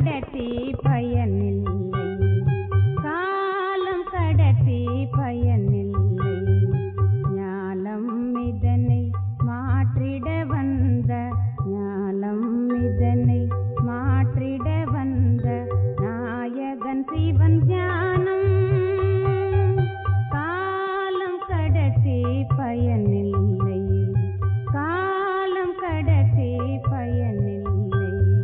கடத்தி பயனில்லை காலம் கடத்தி பயனில்லை ஞானம் இதனை மாற்றிட வந்த ஞானம் இதனை மாற்றிட வந்த நாயகன் சிவன் ஞானம் காலம் கடத்தி பயனில்லை காலம் கடத்தி பயனில்லை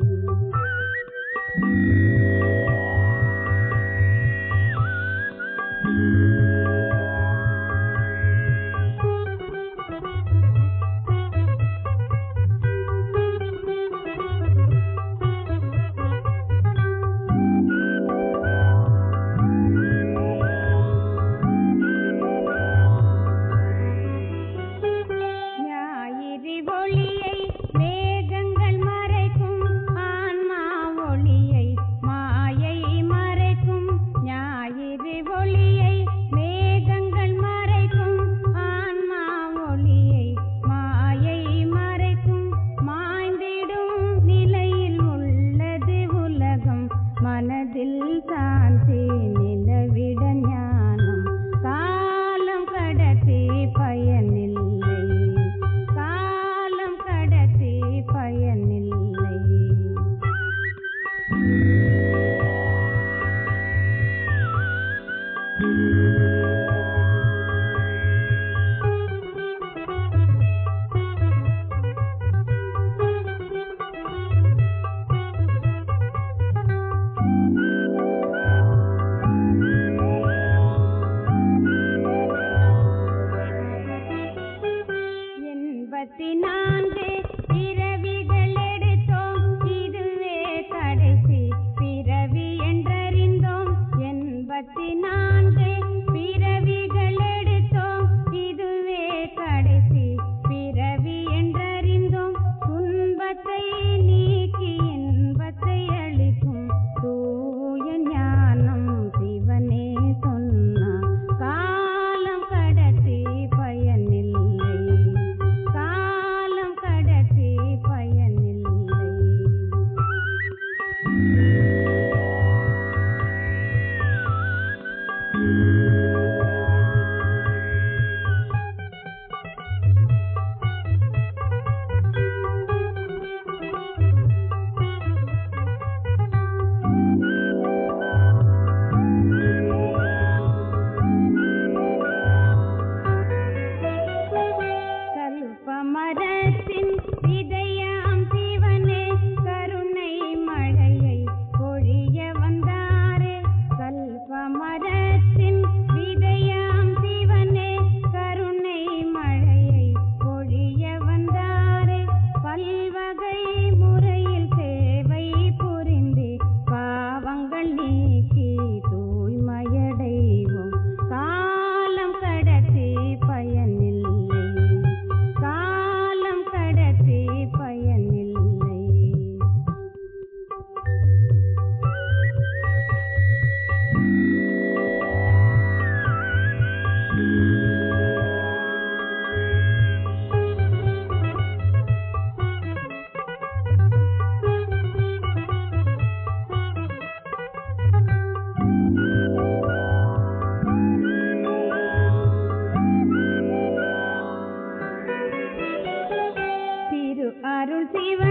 ஞாயிறு ஒளியை மேகங்கள் மறைக்கும் ஆன்மா ஒளியை மாயை மறைக்கும் ஞாயிறு ஒளியை மேகங்கள் மறைக்கும் ஆன்மா ஒளியை மாயை மறைக்கும் மாய்ந்திடும் நிலையில் உள்ளது உலகம் மனதில் சாந்தி நிலவிட ஞானம் காலம் கடத்தி பயனில்லை காலம் கடத்தி பயனில்லை எண்பத்தி நான்கு பிறவிகள் எடுத்தோம் இதுவே கடைசி பிறவி என்றறிந்தோம் எண்பத்தி நான்கு பிறவிகள் எடுத்தோம் இதுவே கடைசி பிறவி என்றறிந்தோம் துன்பத்தை நீக்கி இன்பத்தை அளிக்கும் தூய ஞானம் சிவனே சொன்னான் காலம் கடத்தி பயனில்லை காலம் கடத்தி பயனில்லை கல்பமரத்தின் இதயாம் சிவனே கருணை மழையை பொழிய வந்தாரே கல்பமரத்தின் விதையாம் சிவனே கருணை மழையை பொழிய வந்தாரே பல்வகை முறையில் சேவை புரிந்து பாவங்கள் நீக்கி தூய்மையடைவோம் காலம் கடத்தி பயனில்லை காலம் கடத்தி பயனில்லை திரு அருள் சிவ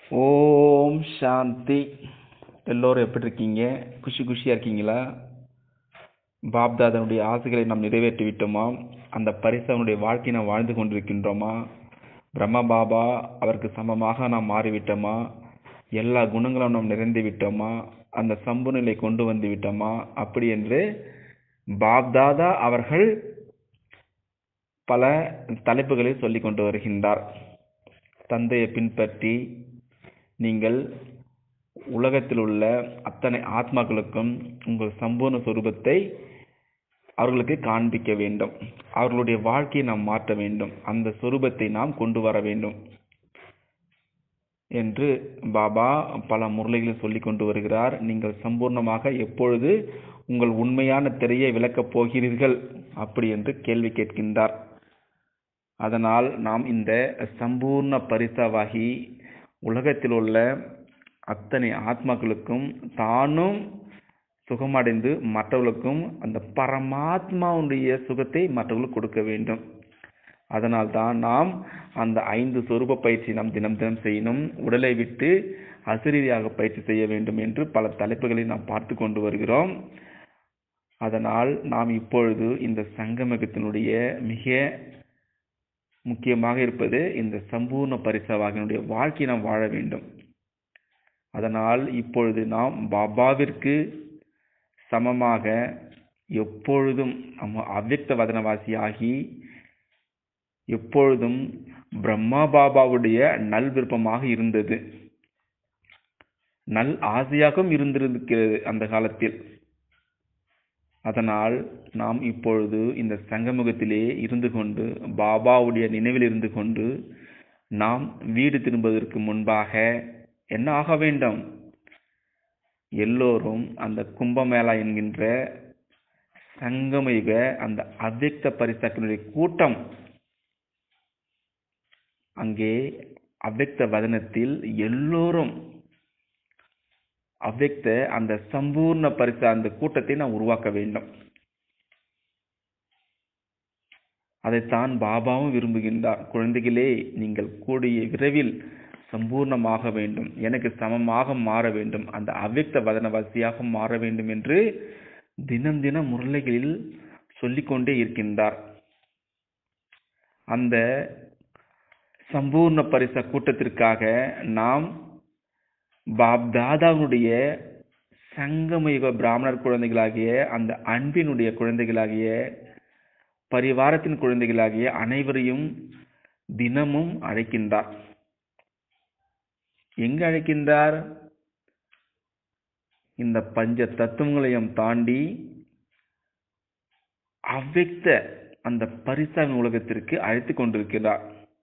ஓம் சாந்தி எல்லோரும் எப்படி இருக்கீங்க குஷி குஷியாக இருக்கீங்களா பாப்தாதனுடைய ஆசைகளை நாம் நிறைவேற்றி விட்டோமா அந்த பரிசு அவனுடைய வாழ்க்கையை நாம் வாழ்ந்து கொண்டிருக்கின்றோமா பிரம்ம பாபா அவருக்கு சமமாக நாம் மாறிவிட்டோமா எல்லா குணங்களும் நாம் நிறைந்து விட்டோமா அந்த சம்பு நிலை கொண்டு வந்து விட்டோமா அப்படி என்று பாப்தாதா அவர்கள் பல தலைப்புகளை சொல்லிக் கொண்டு வருகின்றார் தந்தையை பின்பற்றி நீங்கள் உலகத்தில் உள்ள அத்தனை ஆத்மாக்களுக்கும் உங்கள் சம்பூர்ண சொரூபத்தை அவர்களுக்கு காண்பிக்க வேண்டும் அவர்களுடைய வாழ்க்கையை நாம் மாற்ற வேண்டும் அந்த சொரூபத்தை நாம் கொண்டு வர வேண்டும் என்று பாபா பல முறைகளில் சொல்லிக் கொண்டு வருகிறார் நீங்கள் சம்பூர்ணமாக எப்பொழுது உங்கள் உண்மையான திரையை விளக்கப் போகிறீர்கள் அப்படி என்று கேள்வி கேட்கின்றார் அதனால் நாம் இந்த சம்பூர்ண பரிசாவாகி உலகத்தில் உள்ள அத்தனை ஆத்மாக்களுக்கும் தானும் சுகமடைந்து மற்றவர்களுக்கும் அந்த பரமாத்மாவுடைய சுகத்தை மற்றவர்களுக்கு கொடுக்க வேண்டும் அதனால் தான் நாம் அந்த ஐந்து சொரூப பயிற்சி நாம் தினம் தினம் செய்யணும் உடலை விட்டு அசிரீதியாக பயிற்சி செய்ய வேண்டும் என்று பல தலைப்புகளை நாம் பார்த்து கொண்டு வருகிறோம் அதனால் நாம் இப்பொழுது இந்த சங்கமகத்தினுடைய மிக முக்கியமாக இருப்பது இந்த சம்பூர்ண பரிசவாகினுடைய வாழ்க்கையை நாம் வாழ வேண்டும் அதனால் இப்பொழுது நாம் பாபாவிற்கு சமமாக எப்பொழுதும் நம்ம அவ்வக்த வதனவாசியாகி எப்பொழுதும் பிரம்மா பாபாவுடைய நல் விருப்பமாக இருந்தது நல் ஆசையாகவும் இருந்திருக்கிறது அந்த காலத்தில் அதனால் நாம் இப்பொழுது இந்த சங்கமுகத்திலே இருந்து கொண்டு பாபாவுடைய நினைவில் இருந்து கொண்டு நாம் வீடு திரும்புவதற்கு முன்பாக என்ன ஆக வேண்டும் எல்லோரும் அந்த கும்பமேளா என்கின்ற சங்கமயுக அந்த அவ்வக்த பரிசாக்கினுடைய கூட்டம் அங்கே அவ்வக்த வதனத்தில் எல்லோரும் அவ்வக்த அந்த சம்பூர்ண பரிசு அந்த கூட்டத்தை நாம் உருவாக்க வேண்டும் அதைத்தான் பாபாவும் விரும்புகின்றார் குழந்தைகளே நீங்கள் கூடிய விரைவில் சம்பூர்ணமாக வேண்டும் எனக்கு சமமாக மாற வேண்டும் அந்த அவ்வக்த வதனவாசியாக மாற வேண்டும் என்று தினம் தினம் முரளிகளில் சொல்லிக்கொண்டே இருக்கின்றார் அந்த சம்பூர்ண பரிச கூட்டத்திற்காக நாம் பாப்தாதாவுடைய சங்கமயுக பிராமணர் குழந்தைகளாகிய அந்த அன்பினுடைய குழந்தைகளாகிய பரிவாரத்தின் குழந்தைகளாகிய அனைவரையும் தினமும் அழைக்கின்றார் எங்க அழைக்கின்றார் இந்த பஞ்ச தத்துவங்களையும் தாண்டி அவ்வக்த அந்த பரிசாவின் உலகத்திற்கு அழைத்து கொண்டிருக்கிறார்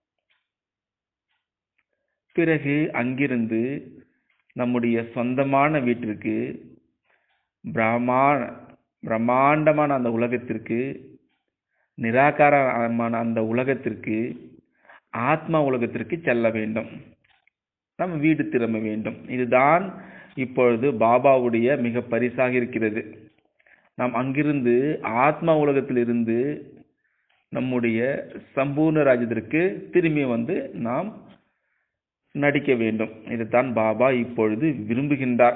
பிறகு அங்கிருந்து நம்முடைய சொந்தமான வீட்டிற்கு பிரம்மா பிரம்மாண்டமான அந்த உலகத்திற்கு நிராகாரமான அந்த உலகத்திற்கு ஆத்மா உலகத்திற்கு செல்ல வேண்டும் நம்ம வீடு திரும்ப வேண்டும் இதுதான் இப்பொழுது பாபாவுடைய மிக பரிசாக இருக்கிறது நாம் அங்கிருந்து ஆத்மா உலகத்திலிருந்து நம்முடைய சம்பூர்ண ராஜ்யத்திற்கு திரும்பி வந்து நாம் நடிக்க வேண்டும் இதுதான் பாபா இப்பொழுது விரும்புகின்றார்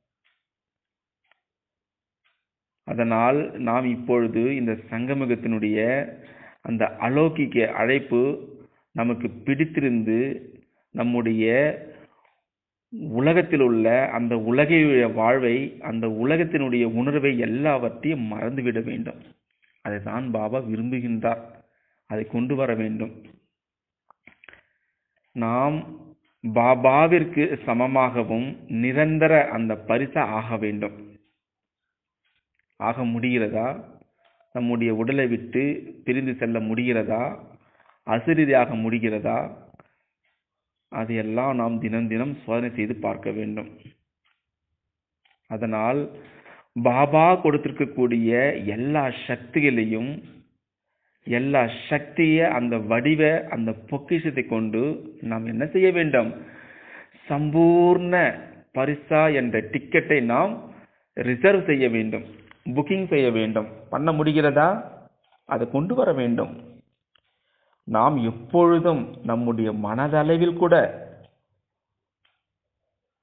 அதனால் நாம் இப்பொழுது இந்த சங்கமுகத்தினுடைய அந்த அலௌகிக்க அழைப்பு நமக்கு பிடித்திருந்து நம்முடைய உலகத்தில் உள்ள அந்த உலகையுடைய வாழ்வை அந்த உலகத்தினுடைய உணர்வை எல்லாவற்றையும் மறந்துவிட வேண்டும் அதை தான் பாபா விரும்புகின்றார் அதை கொண்டு வர வேண்டும் நாம் பாபாவிற்கு சமமாகவும் நிரந்தர அந்த பரிசா ஆக வேண்டும் ஆக முடிகிறதா நம்முடைய உடலை விட்டு பிரிந்து செல்ல முடிகிறதா அசிறிதாக முடிகிறதா அதையெல்லாம் நாம் தினம் தினம் சோதனை செய்து பார்க்க வேண்டும் அதனால் பாபா கொடுத்திருக்கக்கூடிய எல்லா சக்திகளையும் எல்லா சக்திய அந்த வடிவ அந்த பொக்கிஷத்தை கொண்டு நாம் என்ன செய்ய வேண்டும் சம்பூர்ண பரிசா என்ற டிக்கெட்டை நாம் ரிசர்வ் செய்ய வேண்டும் புக்கிங் செய்ய வேண்டும் பண்ண முடிகிறதா அதை கொண்டு வர வேண்டும் நாம் எப்பொழுதும் நம்முடைய மனதளவில் கூட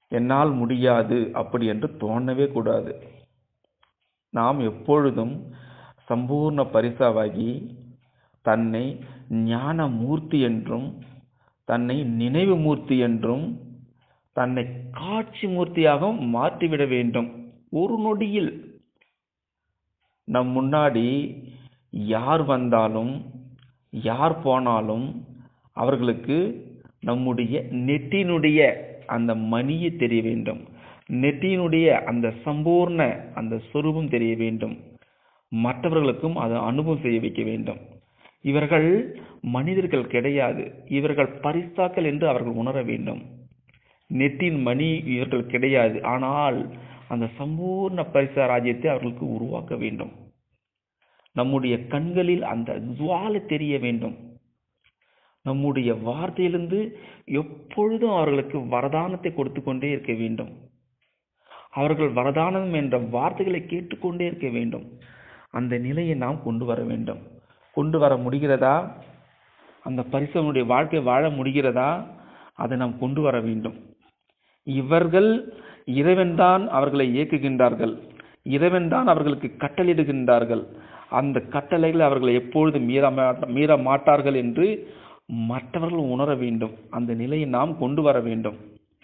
என்னால் முடியாது அப்படி என்று தோணவே கூடாது நாம் எப்பொழுதும் சம்பூர்ண பரிசாவாகி தன்னை ஞான மூர்த்தி என்றும் தன்னை நினைவு மூர்த்தி என்றும் தன்னை காட்சி மூர்த்தியாக மாற்றிவிட வேண்டும் ஒரு நொடியில் நம் முன்னாடி யார் வந்தாலும் யார் போனாலும் அவர்களுக்கு நம்முடைய நெட்டினுடைய அந்த மணியை தெரிய வேண்டும் நெட்டியினுடைய அந்த சம்பூர்ண அந்த சொரூபம் தெரிய வேண்டும் மற்றவர்களுக்கும் அதை அனுபவம் செய்ய வைக்க வேண்டும் இவர்கள் மனிதர்கள் கிடையாது இவர்கள் பரிசாக்கள் என்று அவர்கள் உணர வேண்டும் நெட்டின் மணி இவர்கள் கிடையாது ஆனால் அந்த சம்பூர்ண பரிசா ராஜ்யத்தை அவர்களுக்கு உருவாக்க வேண்டும் நம்முடைய கண்களில் அந்த ஜுவாலை தெரிய வேண்டும் நம்முடைய வார்த்தையிலிருந்து எப்பொழுதும் அவர்களுக்கு வரதானத்தை கொடுத்து கொண்டே இருக்க வேண்டும் அவர்கள் வரதானம் என்ற வார்த்தைகளை கேட்டுக்கொண்டே இருக்க வேண்டும் அந்த நிலையை நாம் கொண்டு வர வேண்டும் கொண்டு வர முடிகிறதா அந்த பரிசவனுடைய வாழ்க்கை வாழ முடிகிறதா அதை நாம் கொண்டு வர வேண்டும் இவர்கள் இறைவன்தான் அவர்களை இயக்குகின்றார்கள் இறைவன்தான் அவர்களுக்கு கட்டளிடுகின்றார்கள் அந்த கட்டளைகளை அவர்கள் எப்பொழுதும் மீற மாட்ட- மீற மாட்டார்கள் என்று மற்றவர்கள் உணர வேண்டும் அந்த நிலையை நாம் கொண்டு வர வேண்டும்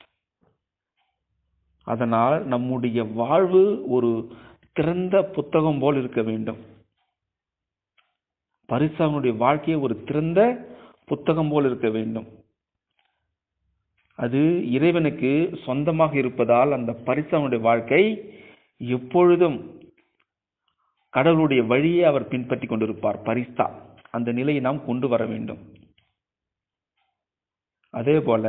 அதனால் நம்முடைய வாழ்வு ஒரு திறந்த புத்தகம் போல் இருக்க வேண்டும் பரிசாவனுடைய வாழ்க்கையை ஒரு திறந்த புத்தகம் போல் இருக்க வேண்டும் அது இறைவனுக்கு சொந்தமாக இருப்பதால் அந்த பரிசாவனுடைய வாழ்க்கை எப்பொழுதும் கடவுளுடைய வழியை அவர் பின்பற்றி கொண்டிருப்பார் பரிசா அந்த நிலையை நாம் கொண்டு வர வேண்டும் அதே போல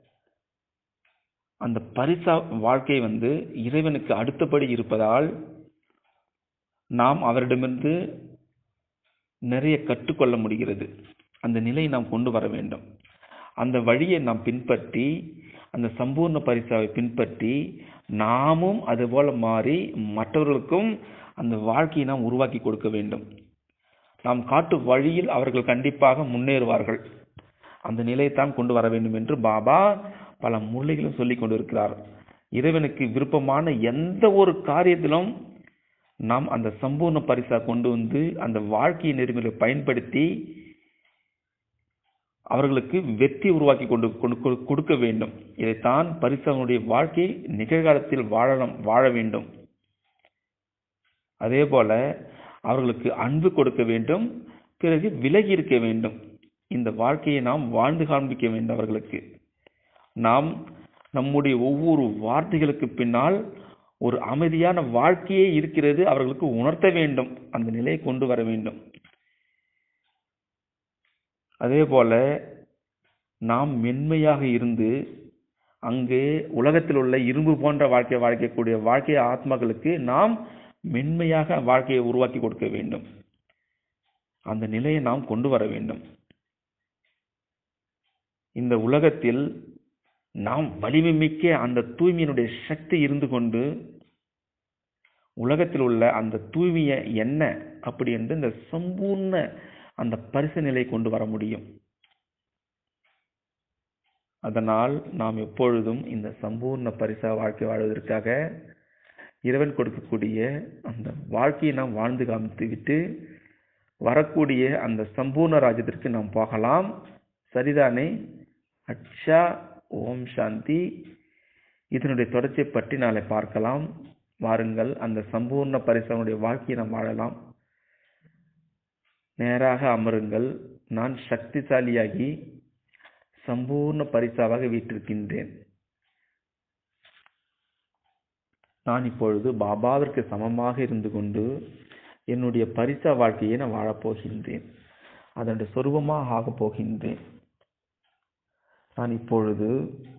அந்த பரிசா வாழ்க்கை வந்து இறைவனுக்கு அடுத்தபடி இருப்பதால் நாம் அவரிடமிருந்து நிறைய கற்றுக்கொள்ள முடிகிறது அந்த நிலையை நாம் கொண்டு வர வேண்டும் அந்த வழியை நாம் பின்பற்றி அந்த சம்பூர்ண பரிசாவை பின்பற்றி நாமும் அதுபோல மாறி மற்றவர்களுக்கும் அந்த வாழ்க்கையை நாம் உருவாக்கி கொடுக்க வேண்டும் நாம் காட்டும் வழியில் அவர்கள் கண்டிப்பாக முன்னேறுவார்கள் அந்த நிலையைத்தான் கொண்டு வர வேண்டும் என்று பாபா பல முறைகளும் சொல்லிக் கொண்டிருக்கிறார் இறைவனுக்கு விருப்பமான எந்த ஒரு காரியத்திலும் நாம் அந்த சம்பூர்ண பரிசா கொண்டு வந்து அந்த வாழ்க்கை நெறிமுறை பயன்படுத்தி அவர்களுக்கு வெற்றி உருவாக்கி கொண்டு கொண்டு- கொடு- கொடுக்க வேண்டும் இதைத்தான் பரிசவனுடைய வாழ்க்கை நிகழ்காலத்தில் வாழலாம் வாழ வேண்டும் அதே போல அவர்களுக்கு அன்பு கொடுக்க வேண்டும் பிறகு விலகி இருக்க வேண்டும் இந்த வாழ்க்கையை நாம் வாழ்ந்து காண்பிக்க வேண்டும் அவர்களுக்கு நாம் நம்முடைய ஒவ்வொரு வார்த்தைகளுக்கு பின்னால் ஒரு அமைதியான வாழ்க்கையே இருக்கிறது அவர்களுக்கு உணர்த்த வேண்டும் அந்த நிலையை கொண்டு வர வேண்டும் அதே போல நாம் மென்மையாக இருந்து அங்கு உலகத்தில் உள்ள இரும்பு போன்ற வாழ்க்கை வாழ்க்கக்கூடிய வாழ்க்கை ஆத்மாக்களுக்கு நாம் மென்மையாக வாழ்க்கையை உருவாக்கி கொடுக்க வேண்டும் அந்த நிலையை நாம் கொண்டு வர வேண்டும் இந்த உலகத்தில் நாம் வலிமை மிக்க அந்த தூய்மையினுடைய சக்தி இருந்து கொண்டு உலகத்தில் உள்ள அந்த தூய்மையை என்ன அப்படி என்று இந்த சம்பூர்ண அந்த பரிசு நிலை கொண்டு வர முடியும் அதனால் நாம் எப்பொழுதும் இந்த சம்பூர்ண பரிசா வாழ்க்கை வாழ்வதற்காக இறைவன் கொடுக்கக்கூடிய அந்த வாழ்க்கையை நாம் வாழ்ந்து காமித்து விட்டு வரக்கூடிய அந்த சம்பூர்ண ராஜ்யத்திற்கு நாம் போகலாம் சரிதானே அச்சா ஓம் சாந்தி இதனுடைய தொடர்ச்சியை பற்றி நாளை பார்க்கலாம் வாருங்கள் அந்த சம்பூர்ண பரிசனுடைய வாழ்க்கையை நாம் வாழலாம் நேராக அமருங்கள் நான் சக்திசாலியாகி சம்பூர்ண பரிசாவாக வீற்றிருக்கின்றேன் நான் இப்பொழுது பாபாவிற்கு சமமாக இருந்து கொண்டு என்னுடைய பரிசா வாழ்க்கையை நான் வாழப்போகின்றேன் அதனுடைய சொரூபமாக ஆகப் போகின்றேன் நான் இப்பொழுது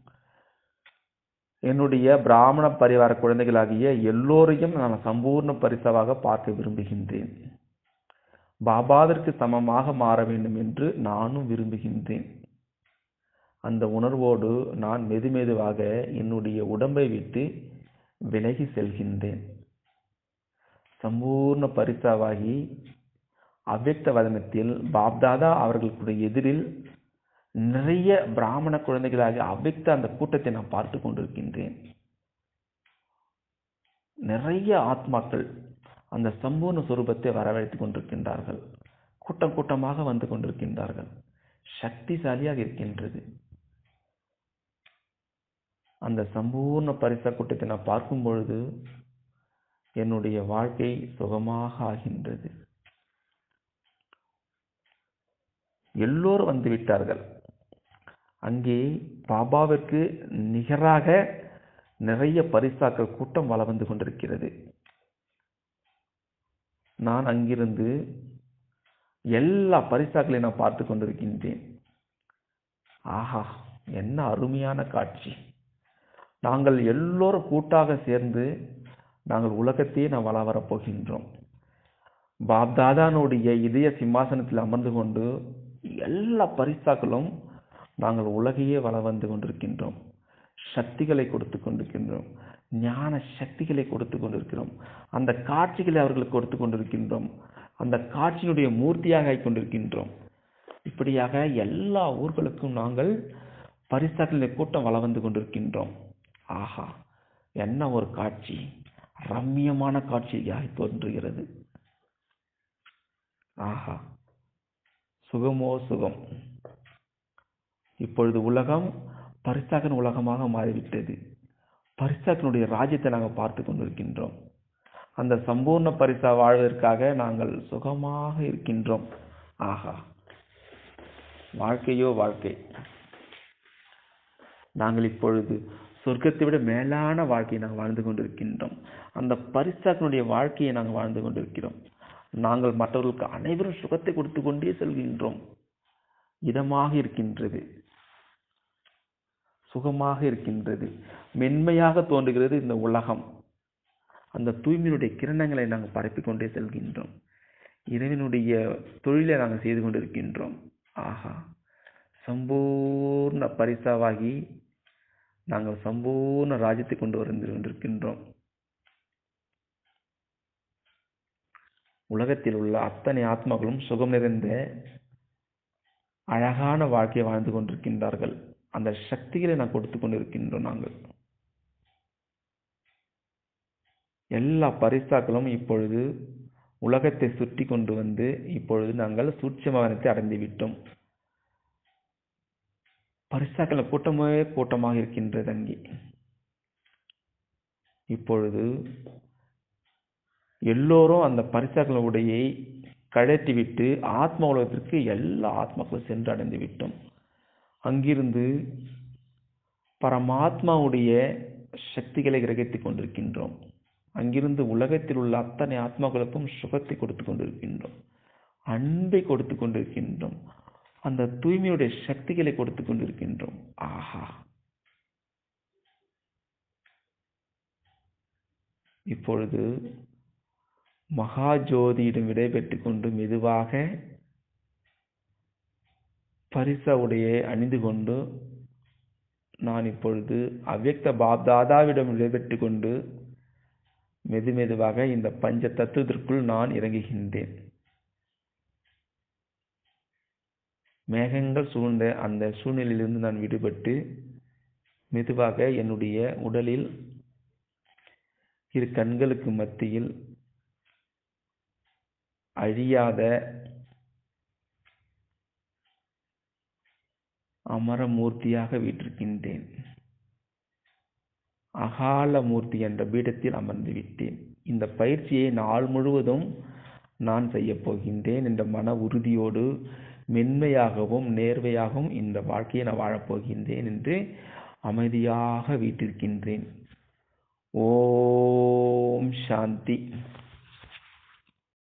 என்னுடைய பிராமண பரிவார குழந்தைகளாகிய எல்லோரையும் நான் சம்பூர்ண பரிசாவாக பார்க்க விரும்புகின்றேன் பாபாவிற்கு சமமாக மாற வேண்டும் என்று நானும் விரும்புகின்றேன் அந்த உணர்வோடு நான் மெதுமெதுவாக என்னுடைய உடம்பை விட்டு விலகி செல்கின்றேன் சம்பூர்ண பரிசாவாகி அவ்வக்த வதனத்தில் பாப்தாதா அவர்களுடைய எதிரில் நிறைய பிராமண குழந்தைகளாக அவ்விக்த அந்த கூட்டத்தை நான் பார்த்து கொண்டிருக்கின்றேன் நிறைய ஆத்மாக்கள் அந்த சம்பூர்ண சுரூபத்தை வரவழைத்துக் கொண்டிருக்கின்றார்கள் கூட்டம் கூட்டமாக வந்து கொண்டிருக்கின்றார்கள் சக்திசாலியாக இருக்கின்றது அந்த சம்பூர்ண பரிசா கூட்டத்தை நான் பார்க்கும் பொழுது என்னுடைய வாழ்க்கை சுகமாக ஆகின்றது எல்லோரும் வந்து விட்டார்கள் அங்கே பாபாவிற்கு நிகராக நிறைய பரிசாக்கள் கூட்டம் வள வந்து கொண்டிருக்கிறது நான் அங்கிருந்து எல்லா பரிசாக்களையும் நான் பார்த்து கொண்டிருக்கின்றேன் ஆஹா என்ன அருமையான காட்சி நாங்கள் எல்லோரும் கூட்டாக சேர்ந்து நாங்கள் உலகத்தையே நாம் வள வரப் போகின்றோம் பாப்தாதானுடைய இதய சிம்மாசனத்தில் அமர்ந்து கொண்டு எல்லா பரிசாக்களும் நாங்கள் உலகையே வள வந்து கொண்டிருக்கின்றோம் சக்திகளை கொடுத்து கொண்டிருக்கின்றோம் ஞான சக்திகளை கொடுத்து கொண்டிருக்கிறோம் அந்த காட்சிகளை அவர்களுக்கு கொடுத்து கொண்டிருக்கின்றோம் அந்த காட்சியினுடைய மூர்த்தியாக ஆகிக் கொண்டிருக்கின்றோம் இப்படியாக எல்லா ஊர்களுக்கும் நாங்கள் பரிசாக்களின் கூட்டம் வள வந்து கொண்டிருக்கின்றோம் ஆஹா என்ன ஒரு காட்சி ரம்மியமான காட்சியாக தோன்றுகிறது ஆஹா சுகமோ சுகம் இப்பொழுது உலகம் பரிசாகன் உலகமாக மாறிவிட்டது பரிசாக்கனுடைய ராஜ்யத்தை நாங்கள் பார்த்து கொண்டிருக்கின்றோம் அந்த சம்பூர்ண பரிசா வாழ்வதற்காக நாங்கள் சுகமாக இருக்கின்றோம் ஆஹா வாழ்க்கையோ வாழ்க்கை நாங்கள் இப்பொழுது சொர்க்கத்தை விட மேலான வாழ்க்கையை நாங்கள் வாழ்ந்து கொண்டிருக்கின்றோம் அந்த பரிசாக்கனுடைய வாழ்க்கையை நாங்கள் வாழ்ந்து கொண்டிருக்கிறோம் நாங்கள் மற்றவர்களுக்கு அனைவரும் சுகத்தை கொடுத்து கொண்டே செல்கின்றோம் இதமாக இருக்கின்றது சுகமாக இருக்கின்றது மென்மையாக தோன்றுகிறது இந்த உலகம் அந்த தூய்மையினுடைய கிரணங்களை நாங்கள் பரப்பிக் கொண்டே செல்கின்றோம் இறைவனுடைய தொழிலை நாங்கள் செய்து கொண்டிருக்கின்றோம் ஆஹா சம்பூர்ண பரிசாவாகி நாங்கள் சம்பூர்ண ராஜ்யத்தை கொண்டு வந்து கொண்டிருக்கின்றோம் உலகத்தில் உள்ள அத்தனை ஆத்மாக்களும் சுகம் நிறைந்த அழகான வாழ்க்கையை வாழ்ந்து கொண்டிருக்கின்றார்கள் அந்த சக்திகளை நான் கொடுத்து கொண்டிருக்கின்றோம் நாங்கள் எல்லா பரிசாக்களும் இப்பொழுது உலகத்தை சுற்றி கொண்டு வந்து இப்பொழுது நாங்கள் சூட்சமவனத்தை அடைந்து விட்டோம் பரிசாக்கள் கூட்டமே கூட்டமாக இருக்கின்றது அங்கே இப்பொழுது எல்லோரும் அந்த பரிசாக்கள் உடையை கழற்றிவிட்டு ஆத்ம உலகத்திற்கு எல்லா ஆத்மாக்களும் சென்று அடைந்து விட்டோம் அங்கிருந்து பரமாத்மாவுடைய சக்திகளை கிரகித்துக் கொண்டிருக்கின்றோம் அங்கிருந்து உலகத்தில் உள்ள அத்தனை ஆத்மாக்களுக்கும் சுகத்தை கொடுத்து கொண்டிருக்கின்றோம் அன்பை கொடுத்து கொண்டிருக்கின்றோம் அந்த தூய்மையுடைய சக்திகளை கொடுத்து கொண்டிருக்கின்றோம் ஆஹா இப்பொழுது மகாஜோதியிடம் விடைபெற்று கொண்டு மெதுவாக பரிச உடையை அணிந்து கொண்டு நான் இப்பொழுது அவ்யக்த பாப்தாதாவிடம் விடைபெற்று கொண்டு மெது மெதுவாக இந்த பஞ்ச தத்துவத்திற்குள் நான் இறங்குகின்றேன் மேகங்கள் சூழ்ந்த அந்த சூழ்நிலையிலிருந்து நான் விடுபட்டு மெதுவாக என்னுடைய உடலில் இரு கண்களுக்கு மத்தியில் அழியாத அமரமூர்த்தியாக வீற்றிருக்கின்றேன் அகால மூர்த்தி என்ற பீடத்தில் அமர்ந்து விட்டேன் இந்த பயிற்சியை நாள் முழுவதும் நான் செய்யப் போகின்றேன் என்ற மன உறுதியோடு மென்மையாகவும் நேர்வையாகவும் இந்த வாழ்க்கையை நான் வாழப்போகின்றேன் என்று அமைதியாக வீட்டிருக்கின்றேன் ஓம் சாந்தி